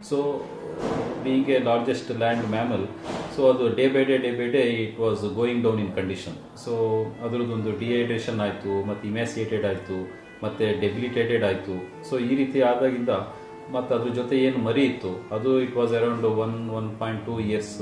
so being a largest land mammal so ಅದು day by day day by day it was going down in condition so ಅದರದ್ದೊಂದು dehydration ಆಯಿತು ಮತ್ತು ಇಮ್ಯಾಸಿಯೇಟೆಡ್ ಆಯಿತು ಮತ್ತು ಡೆಬಿಲಿಟೇಟೆಡ್ ಆಯಿತು ಸೊ ಈ ರೀತಿ ಆದಾಗಿಂದ ಮತ್ತು ಅದ್ರ ಜೊತೆ ಏನು ಮರಿ ಇತ್ತು ಅದು it was around one one point two years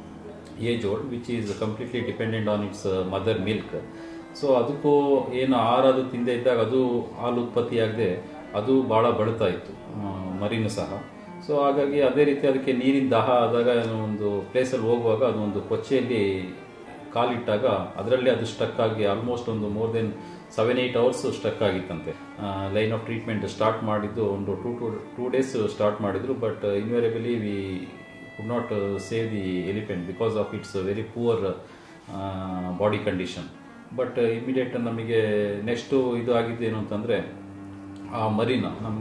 age old which is completely dependent on its mother milk so ಅದಕ್ಕೂ ಏನು ಆಹಾರ ಅದು ತಿಂದೇ ಇದ್ದಾಗ ಅದು ಹಾಲು ಉತ್ಪತ್ತಿಯಾಗದೆ ಅದು ಭಾಳ ಬಳುತ್ತಾ ಇತ್ತು ಆ, ಮರಿನೂ ಸಹ ಸೊ ಹಾಗಾಗಿ ಅದೇ ರೀತಿ ಅದಕ್ಕೆ ನೀರಿನ ದಾಹ ಆದಾಗ ಒಂದು ಪ್ಲೇಸಲ್ಲಿ ಹೋಗುವಾಗ ಅದು ಒಂದು ಕೊಚ್ಚೆಯಲ್ಲಿ ಕಾಲಿಟ್ಟಾಗ ಅದರಲ್ಲಿ ಅದು ಸ್ಟಕ್ ಆಗಿ ಆಲ್ಮೋಸ್ಟ್ ಒಂದು more than seven eight hours stuck ಆಗಿತ್ತಂತೆ ಲೈನ್ ಆಫ್ ಟ್ರೀಟ್ಮೆಂಟ್ ಸ್ಟಾರ್ಟ್ ಮಾಡಿದ್ದು ಒಂದು two to two days start ಮಾಡಿದ್ರು but invariably we could not save the elephant because of its very poor body condition but immediate ನಮಗೆ next ಇದು ಆಗಿದ್ದು ಏನು ಅಂತಂದರೆ ಆ ಮರಿನ ನಮ್ಮ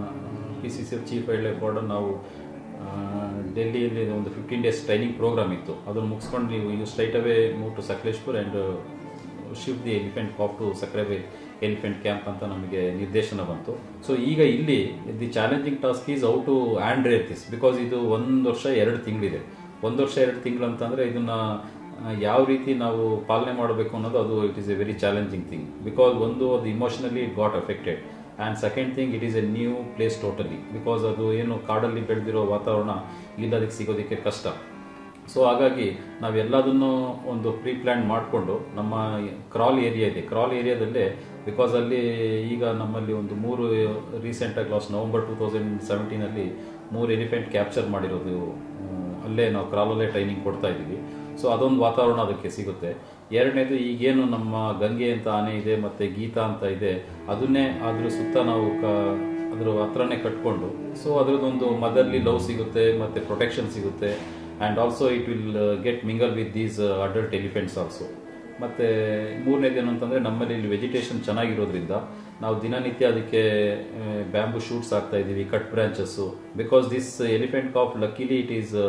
P C C F chief wild life warden ನಾವು ಆ, ಡೆಲ್ಲಿಯಲ್ಲಿ ಒಂದು ಫಿಫ್ಟೀನ್ ಡೇಸ್ ಟ್ರೈನಿಂಗ್ ಪ್ರೋಗ್ರಾಮ್ ಇತ್ತು ಅದನ್ನು ಮುಗಿಸ್ಕೊಂಡು ನೀವು you straight away move to Sakleshpur and shift the elephant calf to Sakrebailu elephant camp ಅಂತ ನಮಗೆ ನಿರ್ದೇಶನ ಬಂತು ಸೊ ಈಗ ಇಲ್ಲಿ the challenging task is how to hand rear this because ಇದು ಒಂದು ವರ್ಷ ಎರಡು ತಿಂಗಳಿದೆ ಒಂದು ವರ್ಷ ಎರಡು ತಿಂಗಳು ಅಂತಂದರೆ ಇದನ್ನ ಆ, ಯಾವ ರೀತಿ ನಾವು ಪಾಲನೆ ಮಾಡಬೇಕು ಅನ್ನೋದು ಅದು it is a very challenging thing because ಒಂದು ಅದು emotionally it got affected and second thing it is a new place totally because ಅದು ಏನು ಕಾಡಲ್ಲಿ ಬೆಳೆದಿರೋ ವಾತಾವರಣ ಇಲ್ಲಿ ಅದಕ್ಕೆ ಸಿಗೋದಕ್ಕೆ ಕಷ್ಟ ಸೊ ಹಾಗಾಗಿ ನಾವೆಲ್ಲದನ್ನು ಒಂದು ಪ್ರೀ ಪ್ಲ್ಯಾನ್ ಮಾಡಿಕೊಂಡು ನಮ್ಮ ಕ್ರಾಲ್ ಏರಿಯಾ ಇದೆ ಕ್ರಾಲ್ ಏರಿಯಾದಲ್ಲೇ ಬಿಕಾಸ್ ಅಲ್ಲಿ ಈಗ ನಮ್ಮಲ್ಲಿ ಒಂದು ಮೂರು ರೀಸೆಂಟಾಗಿ ಲಾಸ್ಟ್ ನವಂಬರ್ ಟೂ ತೌಸಂಡ್ ಸೆವೆಂಟೀನಲ್ಲಿ ಮೂರು ಎಲಿಫೆಂಟ್ ಕ್ಯಾಪ್ಚರ್ ಮಾಡಿರೋದು ಹ್ಮ್, ಅಲ್ಲೇ ನಾವು ಕ್ರಾಲಲ್ಲೇ ಟ್ರೈನಿಂಗ್ ಕೊಡ್ತಾ ಇದ್ದೀವಿ ಸೊ ಅದೊಂದು ವಾತಾವರಣ ಅದಕ್ಕೆ ಸಿಗುತ್ತೆ ಎರಡನೇದು ಈಗೇನು ನಮ್ಮ ಗಂಗೆ ಅಂತ ಆನೆ ಇದೆ ಮತ್ತು ಗೀತಾ ಅಂತ ಇದೆ ಅದನ್ನೇ ಅದ್ರ ಸುತ್ತ ನಾವು ಕ ಅದ್ರ ಹತ್ರನೇ ಕಟ್ಕೊಂಡು ಸೊ ಅದರದ್ದೊಂದು ಮದರ್ಲಿ ಲವ್ ಸಿಗುತ್ತೆ ಮತ್ತು ಪ್ರೊಟೆಕ್ಷನ್ ಸಿಗುತ್ತೆ and also it will get mingle with these adult elephants also ಮತ್ತು ಮೂರನೇದು ಏನು ಅಂತಂದರೆ ನಮ್ಮಲ್ಲಿ ಇಲ್ಲಿ ವೆಜಿಟೇಷನ್ ಚೆನ್ನಾಗಿರೋದ್ರಿಂದ ನಾವು ದಿನನಿತ್ಯ ಅದಕ್ಕೆ ಬ್ಯಾಂಬು ಶೂಟ್ಸ್ ಹಾಕ್ತಾ ಇದ್ದೀವಿ cut branches because this elephant calf luckily it is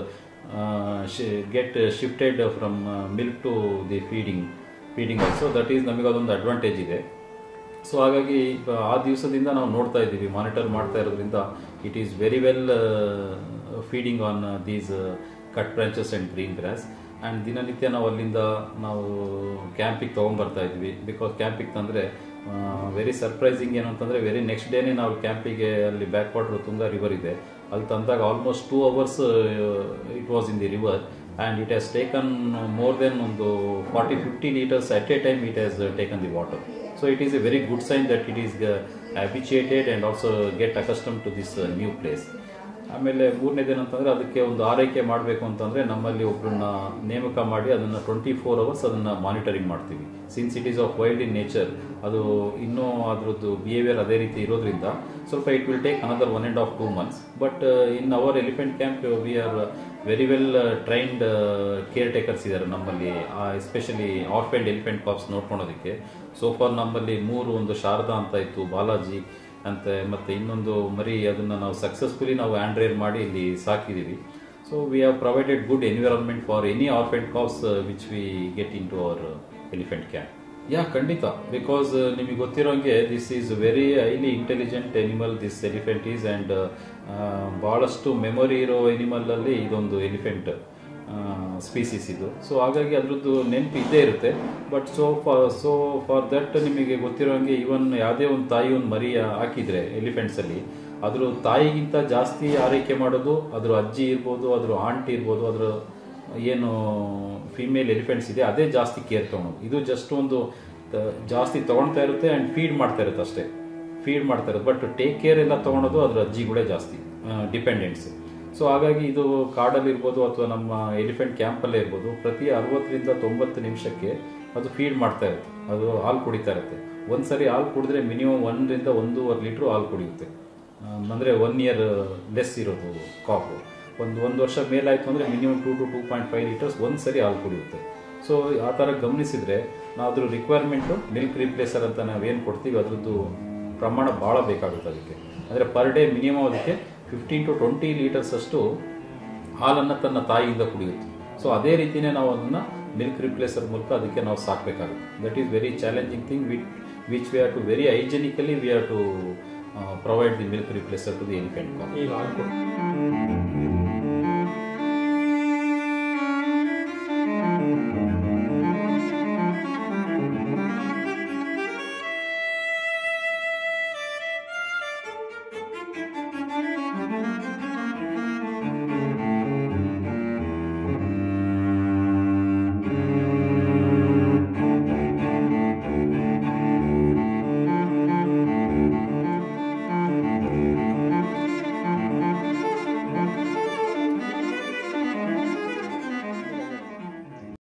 get shifted from milk to the feeding feeding also that is ನಮಗೆ ಅದೊಂದು ಅಡ್ವಾಂಟೇಜ್ ಇದೆ ಸೊ ಹಾಗಾಗಿ ಇಪ್ಪ- ಆ ದಿವಸದಿಂದ ನಾವು ನೋಡ್ತಾ ಇದ್ದೀವಿ ಮಾನಿಟರ್ ಮಾಡ್ತಾ ಇರೋದ್ರಿಂದ it is very well feeding on these cut branches and green grass and ದಿನನಿತ್ಯ ನಾವು ಅಲ್ಲಿಂದ ನಾವು ಕ್ಯಾಂಪಿಗೆ ತೊಗೊಂಬರ್ತಾ ಇದ್ವಿ ಬಿಕಾಸ್ ಕ್ಯಾಂಪಿಗೆ ತಂದರೆ ವೆರಿ ಸರ್ಪ್ರೈಸಿಂಗ್ ಏನು ಅಂತಂದರೆ ವೆರಿ ನೆಕ್ಸ್ಟ್ ಡೇನೇ ನಾವು ಕ್ಯಾಂಪಿಗೆ ಅಲ್ಲಿ ಬ್ಯಾಕ್ ವಾಟರ್ ತುಂಗಾ ರಿವರ್ ಇದೆ ಅಲ್ಲಿ ತಂದಾಗ almost two hours it was in the river and it has taken more than ಒಂದು forty fifty litres at a time it has taken the water so it is a very good sign that it is habituated and also get accustom to this new place ಆಮೇಲೆ ಮೂರನೇದೇನಂತಂದ್ರೆ ಅದಕ್ಕೆ ಒಂದು ಆರೈಕೆ ಮಾಡಬೇಕು ಅಂತಂದ್ರೆ ನಮ್ಮಲ್ಲಿ ಒಬ್ಬರನ್ನ ನೇಮಕ ಮಾಡಿ ಅದನ್ನ ಟ್ವೆಂಟಿ ಫೋರ್ ಅವರ್ಸ್ ಅದನ್ನ ಮಾನಿಟರಿಂಗ್ ಮಾಡ್ತೀವಿ since it is of wild in nature ಅದು ಇನ್ನೂ ಅದ್ರದ್ದು ಬಿಹೇವಿಯರ್ ಅದೇ ರೀತಿ ಇರೋದ್ರಿಂದ ಸ್ವಲ್ಪ it will take another one and half two months but in our elephant camp we are very well trained caretakers ಇದ್ದಾರೆ ನಮ್ಮಲ್ಲಿ ಎಸ್ಪೆಷಲಿ ಆರ್ಫೆಂಡ್ ಎಲಿಫೆಂಟ್ ಕಾಪ್ಸ್ ನೋಡ್ಕೊಳೋದಕ್ಕೆ ಸೋಫಾರ್ ನಮ್ಮಲ್ಲಿ ಮೂರು ಒಂದು ಶಾರದಾ ಅಂತ ಇತ್ತು ಬಾಲಾಜಿ ಅಂತ ಮತ್ತೆ ಇನ್ನೊಂದು ಮರಿ ಅದನ್ನ ನಾವು ಸಕ್ಸಸ್ಫುಲಿ ನಾವು ಆಂಡ್ರೇರ್ ಮಾಡಿ ಇಲ್ಲಿ ಸಾಕಿದೀವಿ so we have provided good environment for any orphaned calves which we get in to our elephant camp yeah ಖಂಡಿತ ಬಿಕಾಸ್ ನಿಮಗೆ ಗೊತ್ತಿರೋಂಗೆ this is very highly intelligent animal this elephant is and ಭಾಳಷ್ಟು memory ಇರೋ animal ಅಲ್ಲಿ ಇದೊಂದು elephant species ಇದು so ಹಾಗಾಗಿ ಅದ್ರದ್ದು ನೆನಪು ಇದ್ದೇ ಇರುತ್ತೆ but so far so far that ನಿಮಗೆ ಗೊತ್ತಿರೋಂಗೆ ಇವನ್ ಯಾವುದೇ ಒಂದು ತಾಯಿ ಒಂದು ಮರಿ ಹಾಕಿದ್ರೆ ಎಲಿಫೆಂಟ್ಸ್ ಅಲ್ಲಿ ಅದ್ರ ತಾಯಿಗಿಂತ ಜಾಸ್ತಿ ಆರೈಕೆ ಮಾಡೋದು ಅದ್ರ ಅಜ್ಜಿ ಇರ್ಬೋದು ಅದ್ರ ಆಂಟಿ ಇರ್ಬೋದು ಅದ್ರ ಏನು ಫಿಮೇಲ್ ಎಲಿಫೆಂಟ್ಸ್ ಇದೆ ಅದೇ ಜಾಸ್ತಿ ಕೇರ್ ತೊಗೊಳೋದು ಇದು ಜಸ್ಟ್ ಒಂದು ತ- ಜಾಸ್ತಿ ತಗೊಳ್ತಾ ಇರುತ್ತೆ ಆ್ಯಂಡ್ ಫೀಡ್ ಮಾಡ್ತಾ ಇರುತ್ತೆ ಅಷ್ಟೇ ಫೀಡ್ ಮಾಡ್ತಾ ಇರೋದು ಬಟ್ ಟೇಕ್ ಕೇರ್ ಎಲ್ಲ ತೊಗೊಳೋದು ಅದ್ರ ಅಜ್ಜಿಗಳೇ ಜಾಸ್ತಿ ಡಿಪೆಂಡೆನ್ಸ್ ಸೊ ಹಾಗಾಗಿ ಇದು ಕಾಡಲ್ಲಿ ಇರ್ಬೋದು ಅಥವಾ ನಮ್ಮ ಎಲಿಫೆಂಟ್ ಕ್ಯಾಂಪಲ್ಲೇ ಇರ್ಬೋದು ಪ್ರತಿ ಅರವತ್ತರಿಂದ ತೊಂಬತ್ತು ನಿಮಿಷಕ್ಕೆ ಅದು ಫೀಡ್ ಮಾಡ್ತಾ ಇರುತ್ತೆ ಅದು ಹಾಲು ಕುಡಿತಾ ಇರುತ್ತೆ ಒಂದ್ಸರಿ ಹಾಲು ಕುಡಿದ್ರೆ ಮಿನಿಮಮ್ ಒಂದರಿಂದ ಒಂದೂವರೆ ಲೀಟ್ರ್ ಹಾಲು ಕುಡಿಯುತ್ತೆ ಅಂದರೆ ಒನ್ ಇಯರ್ ಲೆಸ್ ಇರೋದು ಕಾಪು ಒಂದು ಒಂದು ವರ್ಷ ಮೇಲಾಯಿತು ಅಂದರೆ minimum two to two point five litres ಒಂದು ಸರಿ ಹಾಲು ಕುಡಿಯುತ್ತೆ ಸೊ ಆ ಥರ ಗಮನಿಸಿದರೆ ನಾವು ಅದ್ರ ರಿಕ್ವೈರ್ಮೆಂಟು ಮಿಲ್ಕ್ ರಿಪ್ಲೇಸರ್ ಅಂತ ನಾವೇನು ಕೊಡ್ತೀವಿ ಅದ್ರದ್ದು ಪ್ರಮಾಣ ಭಾಳ ಬೇಕಾಗುತ್ತೆ ಅದಕ್ಕೆ ಅಂದರೆ ಪರ್ ಡೇ ಮಿನಿಮಮ್ ಅದಕ್ಕೆ ಫಿಫ್ಟೀನ್ ಟು ಟ್ವೆಂಟಿ ಲೀಟರ್ಸ್ ಅಷ್ಟು ಹಾಲನ್ನು ತನ್ನ ತಾಯಿಯಿಂದ ಕುಡಿಯುತ್ತೆ ಸೊ ಅದೇ ರೀತಿಯೇ ನಾವು ಅದನ್ನು ಮಿಲ್ಕ್ ರಿಪ್ಲೇಸರ್ ಮೂಲಕ ಅದಕ್ಕೆ ನಾವು ಸಾಕಬೇಕಾಗುತ್ತೆ that is very challenging thing with which we are to very hygienically we are to provide the milk replacer to the elephant ಈಗ ಹಾಲು ಕೊಡ್-